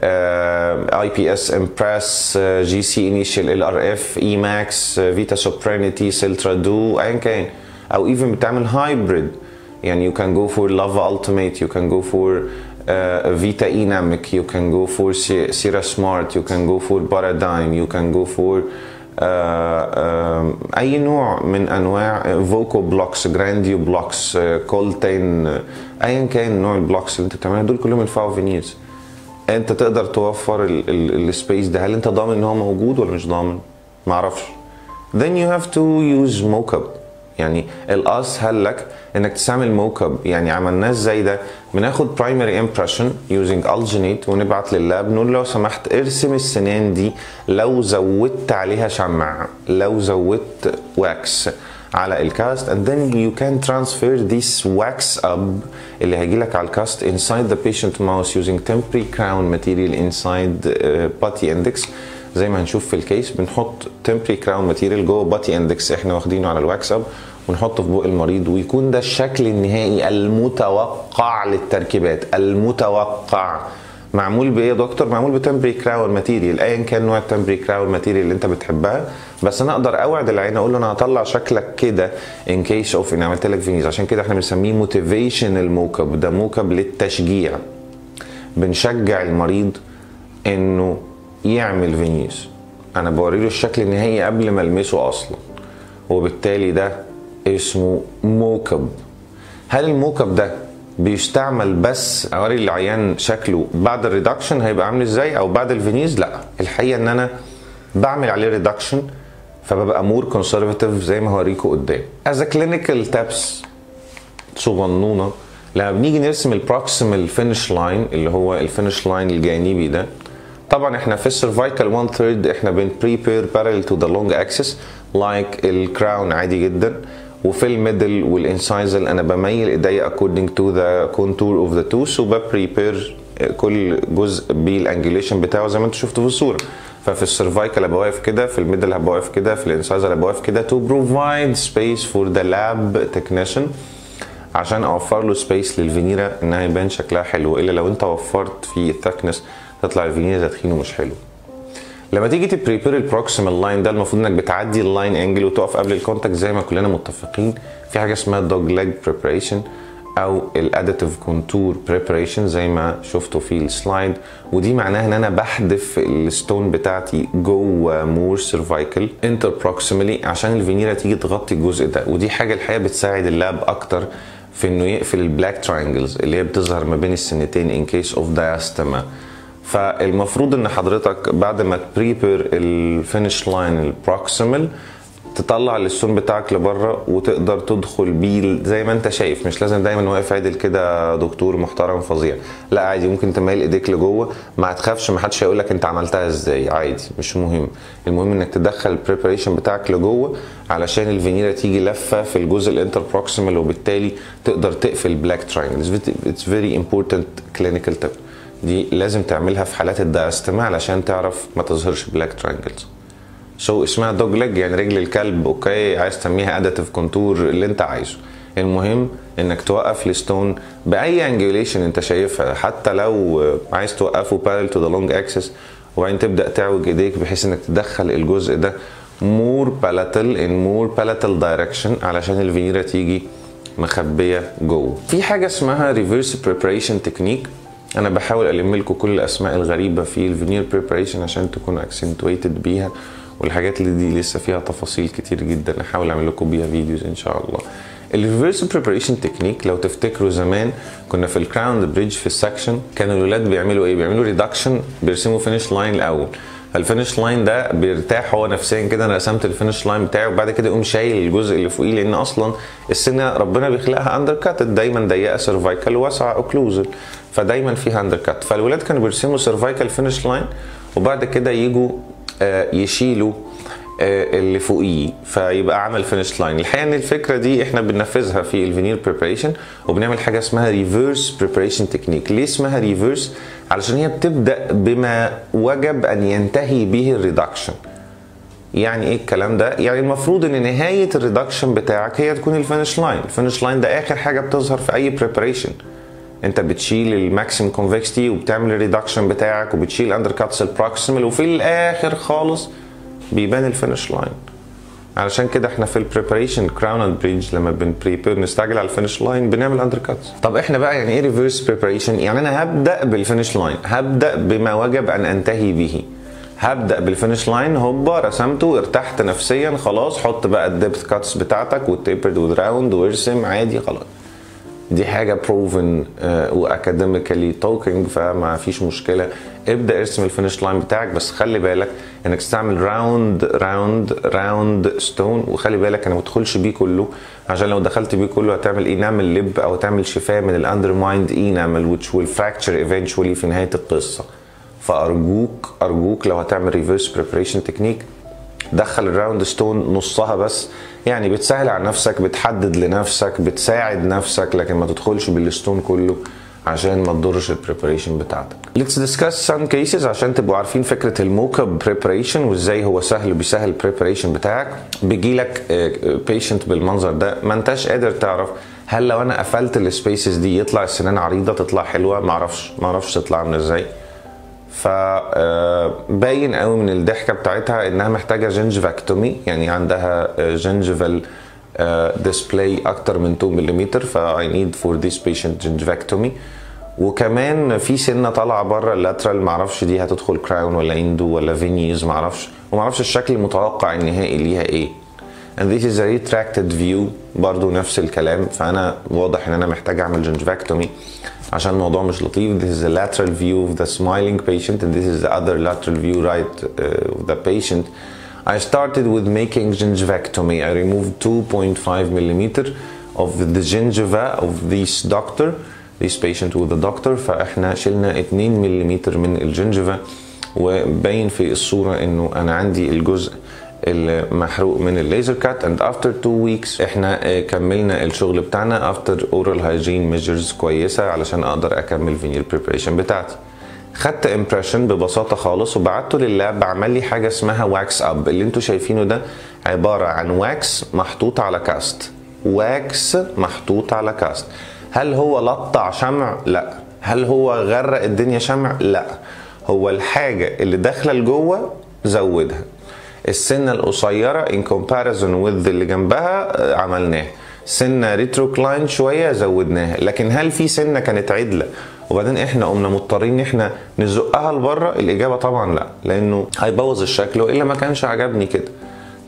اي بي اس امبرس جي سي انيشال ال ار اف اي ماكس فيتا سوبرانيتي سيلترا دو ايا كان او ايفن بتعمل هايبريد يعني you can go for lava ultimate you can go for uh, vita enamic you can go for sierra smart you can go for paradigm you can go for uh, uh, اي نوع من انواع فوكو بلوكس جرانديو بلوكس كولتين ايا كان نوع البلوكس اللي انت بتعملها دول كلهم ينفعوا فينيرز انت تقدر توفر السبيس ده هل انت ضامن ان هو موجود ولا مش ضامن معرفش then you have to use mockup يعني الاسهل لك انك تستعمل موكب يعني عملناه ازاي ده بناخد برايمري امبريشن يوزنج الجينيت ونبعت لللاب نقول لو سمحت ارسم السنان دي لو زودت عليها شمع لو زودت واكس على الكاست and then you can transfer this wax up اللي هيجي لك على الكاست inside the patient mouth using temporary crown material inside uh, body index زي ما هنشوف في الكيس بنحط temporary crown material جوه باتي اندكس احنا واخدينه على الواكس اب ونحطه في بق المريض ويكون ده الشكل النهائي المتوقع للتركيبات المتوقع معمول بايه يا دكتور معمول بتمبري كراون ماتيريال ايا كان نوع التمبري كراون ماتيريال اللي انت بتحبها بس انا اقدر اوعد العين اقول له انا هطلع شكلك كده ان كيس اوف ان عملت لك فينيز عشان كده احنا بنسميه موتيفيشن موكب ده موكب للتشجيع بنشجع المريض انه يعمل فينيز انا بوريله الشكل النهائي قبل ما المسه اصلا وبالتالي ده اسمه موكب هل الموكب ده بيستعمل بس اوري العيان شكله بعد الريدكشن هيبقى عامل ازاي او بعد الفينيز لا الحقيقه ان انا بعمل عليه ريدكشن فببقى مور كونسرفاتيف زي ما هوريكم قدام از كلينيكال تابس صغنونه لما بنيجي نرسم البروكسيمال فينش لاين اللي هو الفينش لاين الجانبي ده طبعا احنا في السيرفايكال 1 ثيرد احنا بن بريبير بارل تو ذا لونج اكسس لايك الكراون عادي جدا وفي الميدل والانسايزل انا بميل ايديا according to the contour of the tooth وببريبير كل جزء بالانجليشن بتاعه زي ما انتم شفتوا في الصوره ففي السيرفايكال هبقى واقف كده في الميدل هبقى واقف كده في الانسايزل هبقى واقف كده to provide space for the lab technician عشان اوفر له سبيس للفينيرا انها يبان شكلها حلو الا لو انت وفرت في الثكنس تطلع الفينيرا تخينه مش حلو لما تيجي تبريبير البروكسيمال لاين ده المفروض انك بتعدي اللاين انجل وتقف قبل الكونتاكت زي ما كلنا متفقين في حاجه اسمها دوج ليج بريبريشن او الاديتيف كونتور بريبريشن زي ما شفتوا في السلايد ودي معناها ان انا بحذف الستون بتاعتي جوه مور سيرفايكل انتر بروكسيمالي عشان الفينيرا تيجي تغطي الجزء ده ودي حاجه الحقيقه بتساعد اللاب اكتر في انه يقفل البلاك تراينجلز اللي هي بتظهر ما بين السنتين ان كيس اوف diastema فالمفروض ان حضرتك بعد ما تبريبر الفينش لاين البروكسيمال تطلع الستون بتاعك لبره وتقدر تدخل بيه زي ما انت شايف مش لازم دايما واقف عدل كده دكتور محترم فظيع لا عادي ممكن تميل ايديك لجوه ما تخافش ما حدش هيقول لك انت عملتها ازاي عادي مش مهم المهم انك تدخل البريبريشن بتاعك لجوه علشان الفينيرا تيجي لفه في الجزء الانتر بروكسيمال وبالتالي تقدر تقفل بلاك تراينجلز اتس فيري امبورتنت كلينيكال تيب دي لازم تعملها في حالات الدايستما علشان تعرف ما تظهرش بلاك تراينجلز سو so, اسمها دوج ليج يعني رجل الكلب اوكي عايز تسميها اديتيف كونتور اللي انت عايزه المهم انك توقف الستون باي انجوليشن انت شايفها حتى لو عايز توقفه بارل تو ذا لونج اكسس وبعدين تبدا تعوج ايديك بحيث انك تدخل الجزء ده مور بالاتال ان مور بالاتال دايركشن علشان الفينيرا تيجي مخبيه جوه في حاجه اسمها ريفرس بريبريشن تكنيك انا بحاول الم لكم كل الاسماء الغريبه في الفينير بريبريشن عشان تكونوا اكسنتويتد بيها والحاجات اللي دي لسه فيها تفاصيل كتير جدا احاول اعمل لكم بيها فيديوز ان شاء الله الريفرس بريبريشن تكنيك لو تفتكروا زمان كنا في الكراوند بريدج في السكشن كانوا الولاد بيعملوا ايه بيعملوا ريدكشن بيرسموا فينش لاين الاول فالفينش لاين ده بيرتاح هو نفسيا كده انا رسمت الفينش لاين بتاعي وبعد كده يقوم شايل الجزء اللي فوقيه لان اصلا السنه ربنا بيخلقها اندر كات دايما ضيقه سيرفايكال واسعه اوكلوزل فدايما فيها اندر كات فالولاد كانوا بيرسموا سيرفايكال فينش لاين وبعد كده يجوا يشيلوا اللي فوقيه فيبقى عمل فينش لاين الحقيقه ان الفكره دي احنا بننفذها في الفينير بريبريشن وبنعمل حاجه اسمها ريفرس بريبريشن تكنيك ليه اسمها ريفرس علشان هي بتبدا بما وجب ان ينتهي به الريدكشن يعني ايه الكلام ده يعني المفروض ان نهايه الريدكشن بتاعك هي تكون الفينش لاين الفينش لاين ده اخر حاجه بتظهر في اي بريبريشن انت بتشيل الماكسيم كونفكستي وبتعمل الريدكشن بتاعك وبتشيل اندر كاتس البروكسيمال وفي الاخر خالص بيبان الفينش لاين علشان كده احنا في البريباريشن كراون اند بريدج لما بنبريبير نستعجل على الفينش لاين بنعمل اندر كاتس طب احنا بقى يعني ايه ريفرس بريباريشن يعني انا هبدا بالفينش لاين هبدا بما وجب ان انتهي به هبدا بالفينش لاين هوبا رسمته ارتحت نفسيا خلاص حط بقى الديبث كاتس بتاعتك والتيبرد وراوند وارسم عادي خلاص دي حاجه بروفن واكاديميكالي توكينج فما فيش مشكله ابدا ارسم الفينش لاين بتاعك بس خلي بالك انك تستعمل راوند راوند راوند ستون وخلي بالك انا ما تدخلش بيه كله عشان لو دخلت بيه كله هتعمل انامل لب او تعمل شفاه من الاندرمايند انامل which will fracture eventually في نهايه القصه فارجوك ارجوك لو هتعمل ريفرس بريبريشن تكنيك دخل الراوند ستون نصها بس يعني بتسهل على نفسك بتحدد لنفسك بتساعد نفسك لكن ما تدخلش بالستون كله عشان ما تضرش البريبريشن بتاعتك. Let's discuss some cases عشان تبقوا عارفين فكره الموك اب بريبريشن وازاي هو سهل بيسهل البريبريشن بتاعك. بيجي لك بيشنت بالمنظر ده ما انتش قادر تعرف هل لو انا قفلت السبيسز دي يطلع السنان عريضه تطلع حلوه ما اعرفش ما اعرفش تطلع عامله ازاي. فباين قوي من الضحكه بتاعتها انها محتاجه جنجفاكتومي يعني عندها جنجفال ديسبلاي اكتر من 2 ملم فاي نيد فور ذيس بيشنت جنجفاكتومي وكمان في سنه طالعه بره اللاترال معرفش دي هتدخل كراون ولا اندو ولا فينيز معرفش ومعرفش الشكل المتوقع النهائي ليها ايه and this is a retracted view برضو نفس الكلام فانا واضح ان انا محتاج اعمل جنجفاكتومي عشان الموضوع مش لطيف this is the lateral view of the smiling patient and this is the other lateral view right uh, of the patient I started with making gingivectomy I removed 2.5 millimeter of the gingiva of this doctor this patient with the doctor فاحنا شلنا 2 ملم من الجنجفة وباين في الصورة انه انا عندي الجزء المحروق من الليزر كات and after two weeks احنا كملنا الشغل بتاعنا after oral hygiene measures كويسة علشان اقدر اكمل فينير preparation بتاعتي خدت امبريشن ببساطه خالص وبعته لللاب عمل لي حاجه اسمها واكس اب اللي انتوا شايفينه ده عباره عن واكس محطوط على كاست واكس محطوط على كاست هل هو لطع شمع لا هل هو غرق الدنيا شمع لا هو الحاجه اللي داخله لجوه زودها السنه القصيره ان كومباريزون وذ اللي جنبها عملناها سنه ريتروكلاين شويه زودناها لكن هل في سنه كانت عدله وبعدين احنا قمنا مضطرين ان احنا نزقها لبره الاجابه طبعا لا لانه هيبوظ الشكل والا ما كانش عجبني كده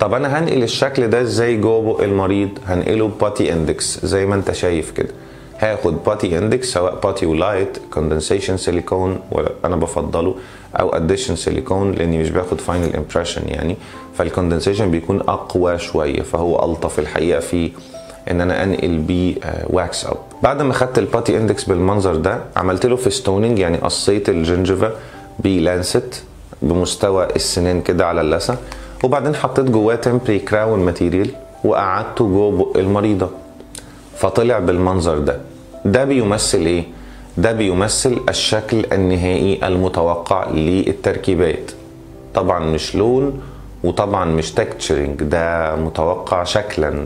طب انا هنقل الشكل ده ازاي جوه بق المريض هنقله باتي اندكس زي ما انت شايف كده هاخد باتي اندكس سواء باتي ولايت كوندنسيشن سيليكون وانا بفضله او اديشن سيليكون لاني مش باخد فاينل امبريشن يعني فالكوندنسيشن بيكون اقوى شويه فهو الطف الحقيقه في ان انا انقل بيه واكس اب بعد ما خدت الباتي اندكس بالمنظر ده عملت له فيستوننج يعني قصيت الجنجفه بلانست بمستوى السنان كده على اللثه وبعدين حطيت جواه تمبري كراون ماتيريال وقعدته جوه بق المريضه فطلع بالمنظر ده ده بيمثل ايه ده بيمثل الشكل النهائي المتوقع للتركيبات طبعا مش لون وطبعا مش تكتشرنج ده متوقع شكلا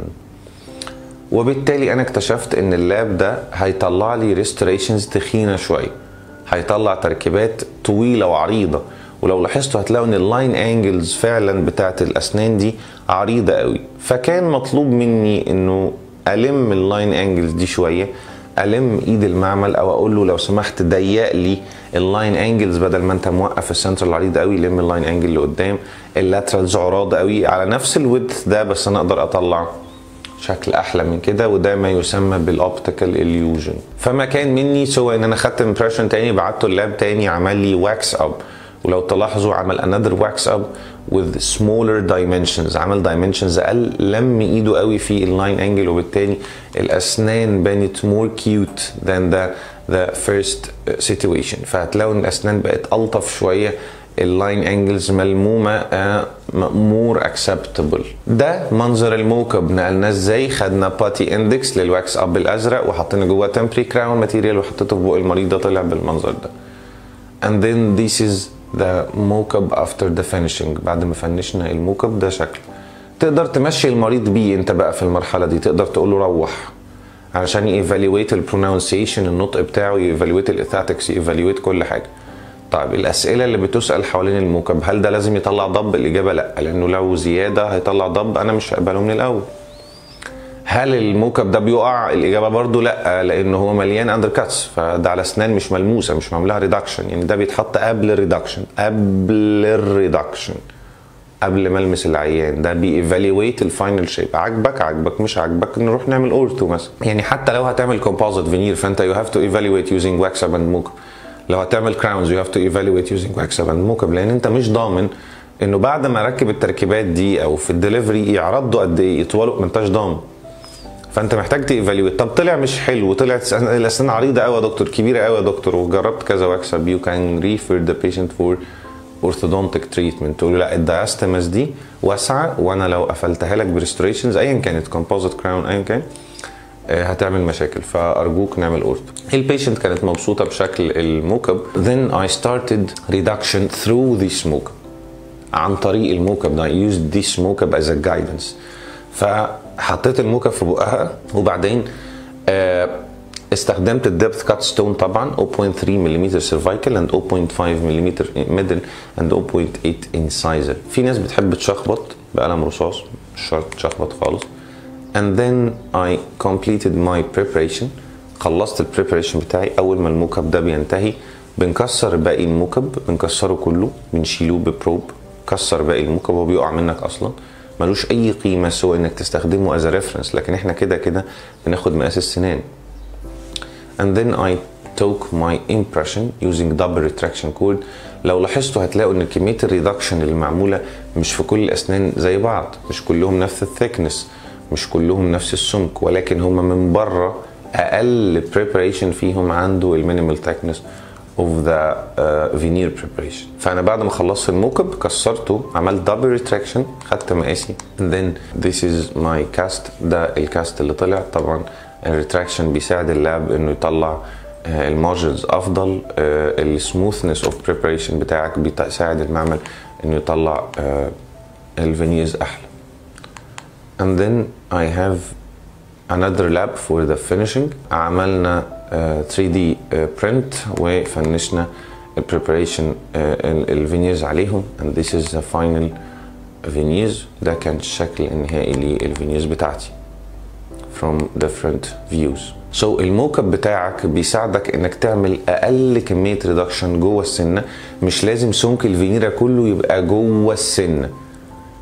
وبالتالي انا اكتشفت ان اللاب ده هيطلع لي ريستوريشنز تخينه شويه هيطلع تركيبات طويله وعريضه ولو لاحظتوا هتلاقوا ان اللاين انجلز فعلا بتاعت الاسنان دي عريضه قوي فكان مطلوب مني انه الم اللاين انجلز دي شويه الم ايد المعمل او اقول له لو سمحت ضيق لي اللاين انجلز بدل ما انت موقف السنتر العريض قوي لم اللاين انجل اللي قدام اللاترالز عراض قوي على نفس الويدث ده بس انا اقدر اطلع شكل احلى من كده وده ما يسمى بالاوبتيكال illusion فما كان مني سوى ان انا خدت امبريشن تاني بعته اللاب تاني عمل لي واكس اب ولو تلاحظوا عمل another wax up with smaller dimensions عمل dimensions اقل لم ايده قوي في اللاين انجل وبالتالي الاسنان بانت more cute than the the first situation فهتلاقوا ان الاسنان بقت الطف شويه اللاين انجلز ملمومه مور اكسبتبل ده منظر الموك اب نقلناه ازاي خدنا باتي اندكس للواكس اب الازرق وحطينا جواه تمبري كراون ماتيريال وحطيته في بق المريض ده طلع بالمنظر ده and then this is the mock-up after the finishing بعد ما فنشنا الموك اب ده شكله تقدر تمشي المريض بيه انت بقى في المرحله دي تقدر تقول له روح علشان ييفالويت البرونونسيشن النطق بتاعه ييفالويت الاثاتكس ييفالويت كل حاجه طيب الاسئله اللي بتسال حوالين الموك اب هل ده لازم يطلع ضب الاجابه لا لانه لو زياده هيطلع ضب انا مش هقبله من الاول هل الموك اب ده بيقع الاجابه برضو لا لان هو مليان اندر كاتس فده على اسنان مش ملموسه مش معمولها ريدكشن يعني ده بيتحط قبل الريدكشن قبل الريدكشن قبل ما المس العيان ده بييفالويت الفاينل شيب عاجبك عاجبك مش عاجبك نروح نعمل اورثو مثلا يعني حتى لو هتعمل كومبوزيت فينير فانت يو هاف تو ايفالويت يوزنج واكس اب اند موك لو هتعمل كراونز يو هاف تو ايفالويت يوزنج واكس اب اند موك لان انت مش ضامن انه بعد ما ركب التركيبات دي او في الدليفري يعرضوا قد ايه يطولوا ما انتش ضامن فانت محتاج تيفالويت طب طلع مش حلو طلعت الاسنان عريضه قوي يا دكتور كبيره قوي يا دكتور وجربت كذا واكس اب يو كان ريفير ذا بيشنت فور اورثودونتيك تريتمنت تقول له لا الدايستمس دي واسعه وانا لو قفلتها لك بريستوريشنز ايا كانت كومبوزيت كراون ايا كان هتعمل مشاكل فارجوك نعمل اورثو البيشنت كانت مبسوطه بشكل الموك اب then I started reduction through this mock عن طريق الموك اب ده I used this mock up as a guidance فحطيت الموك اب في بقها وبعدين استخدمت الدبث كات ستون طبعا 0.3 ملم سيرفايكال اند 0.5 ملم ميدل اند 0.8 انسايزر في ناس بتحب تشخبط بقلم رصاص مش شرط تشخبط خالص and then I completed my preparation خلصت البريبريشن بتاعي اول ما الموك اب ده بينتهي بنكسر باقي الموك اب بنكسره كله بنشيلوه ببروب كسر باقي الموك اب هو بيقع منك اصلا ملوش اي قيمه سوى انك تستخدمه از ريفرنس لكن احنا كده كده بناخد مقاس السنان and then I took my impression using double retraction code لو لاحظتوا هتلاقوا ان كميه الريدكشن اللي معموله مش في كل الاسنان زي بعض مش كلهم نفس الثيكنس مش كلهم نفس السمك ولكن هم من بره اقل preparation فيهم عنده المينيمال thickness of the uh, veneer preparation فانا بعد ما خلصت الموك اب كسرته عملت دبل ريتراكشن خدت مقاسي and then this is my cast ده الكاست اللي طلع طبعا الريتراكشن بيساعد اللاب انه يطلع المارجنز افضل السموثنس اوف بريبريشن بتاعك بيساعد المعمل انه يطلع الفينيرز احلى and then I have another lab for the finishing عملنا uh, 3D uh, print وفنشنا البريبريشن الفينيرز عليهم and this is the final veneers ده كان الشكل النهائي للفينيرز بتاعتي from different views so الموك اب بتاعك بيساعدك انك تعمل اقل كميه ريدكشن جوه السنه مش لازم سمك الفينيرا كله يبقى جوه السنه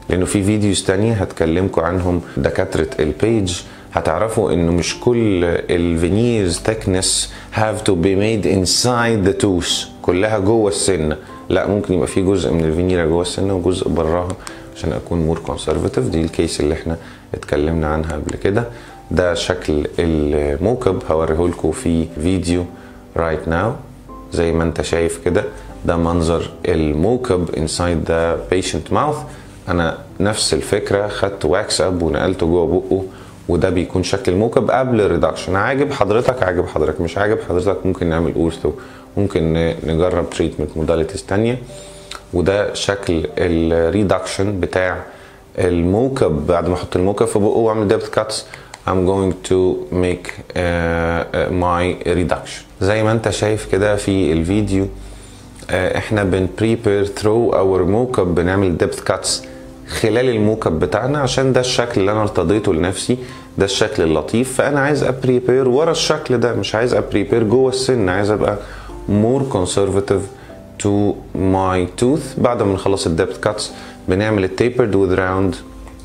لانه في فيديوز تانية هتكلمكم عنهم دكاترة البيج هتعرفوا انه مش كل الفينيرز thickness have to be made inside the tooth كلها جوه السنة لا ممكن يبقى في جزء من الفينيرا جوه السنة وجزء براها عشان اكون مور كونسرفاتيف دي الكيس اللي احنا اتكلمنا عنها قبل كده ده شكل الموك اب هوريه لكم في فيديو رايت right ناو زي ما انت شايف كده ده منظر الموك اب انسايد ذا بيشنت ماوث انا نفس الفكره خدت واكس اب ونقلته جوه بقه وده بيكون شكل الموك اب قبل الريدكشن عاجب حضرتك عاجب حضرتك مش عاجب حضرتك ممكن نعمل اورثو ممكن نجرب تريتمنت موداليتيز تانية وده شكل الريدكشن بتاع الموك اب بعد ما احط الموك اب في بقه واعمل ديبت كاتس I'm going to make uh, uh, my reduction زي ما انت شايف كده في الفيديو uh, احنا بن prepare through our موك اب بنعمل ديبت كاتس خلال الموك اب بتاعنا عشان ده الشكل اللي انا ارتضيته لنفسي ده الشكل اللطيف فانا عايز ابريبير ورا الشكل ده مش عايز ابريبير جوه السن عايز ابقى more conservative to my tooth بعد ما نخلص الدبت كاتس بنعمل التيبرد with round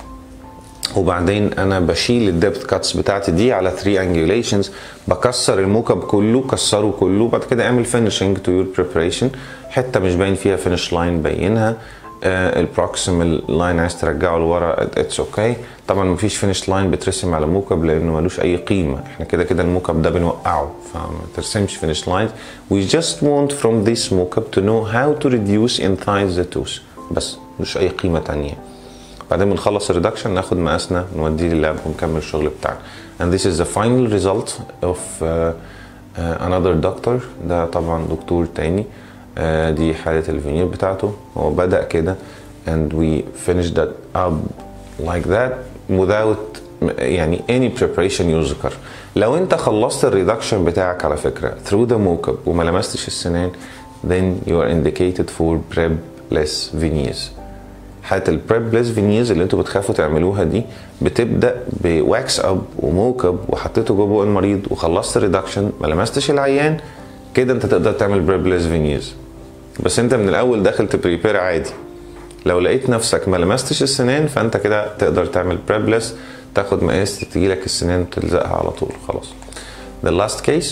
وبعدين انا بشيل الدبت كاتس بتاعتي دي على 3 angulations بكسر الموك اب كله كسره كله بعد كده اعمل finishing to your preparation حته مش باين فيها finish لاين بينها البروكسيمال لاين عايز ترجعه لورا اتس اوكي okay. طبعا مفيش فينش لاين بترسم على موك اب لانه ملوش اي قيمه احنا كده كده الموك اب ده بنوقعه فما ترسمش فينش لاين we just want from this موك اب to know how to reduce inside the tooth بس ملوش اي قيمه تانية بعدين بنخلص الريدكشن ناخد مقاسنا نوديه لللاب ونكمل الشغل بتاعنا and this is the final result of uh, uh, another doctor ده طبعا دكتور تاني uh, دي حالة الفينير بتاعته هو بدأ كده and we finished that up like that without يعني any preparation يذكر لو انت خلصت الريدكشن بتاعك على فكرة through the موك اب وما لمستش السنان then you are indicated for prepless veneers حالة البريبلس فينيرز اللي انتوا بتخافوا تعملوها دي بتبدا بواكس اب وموك اب وحطيته جوه بق المريض وخلصت الريدكشن ما لمستش العيان كده انت تقدر تعمل بريبلس فينيرز بس انت من الاول داخل تبريبير عادي لو لقيت نفسك ما لمستش السنان فانت كده تقدر تعمل بريبلس تاخد مقاس تجيلك السنان وتلزقها على طول خلاص the last case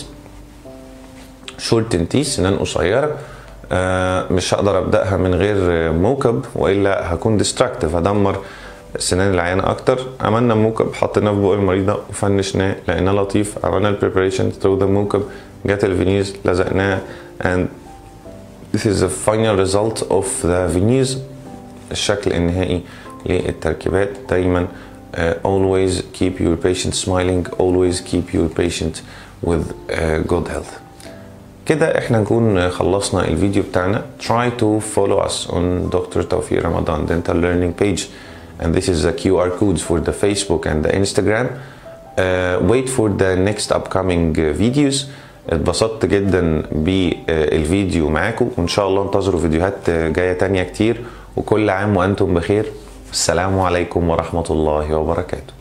شورت تي سنان قصيره آه مش هقدر ابداها من غير موكب والا هكون ديستراكتيف هدمر سنان العيانه اكتر عملنا موكب حطيناه في بق المريضه وفنشناه لقيناه لطيف عملنا البريبريشن ثرو ذا موكب جت الفينيرز لزقناه and this is the final result of the veneers الشكل النهائي للتركيبات دايما uh, always keep your patient smiling always keep your patient with uh, good health كده احنا نكون خلصنا الفيديو بتاعنا try to follow us on Dr. توفيق رمضان dental learning page and this is the QR codes for the Facebook and the Instagram uh, wait for the next upcoming videos اتبسطت جدا بالفيديو معاكم وان شاء الله انتظروا فيديوهات جايه تانية كتير وكل عام وانتم بخير السلام عليكم ورحمه الله وبركاته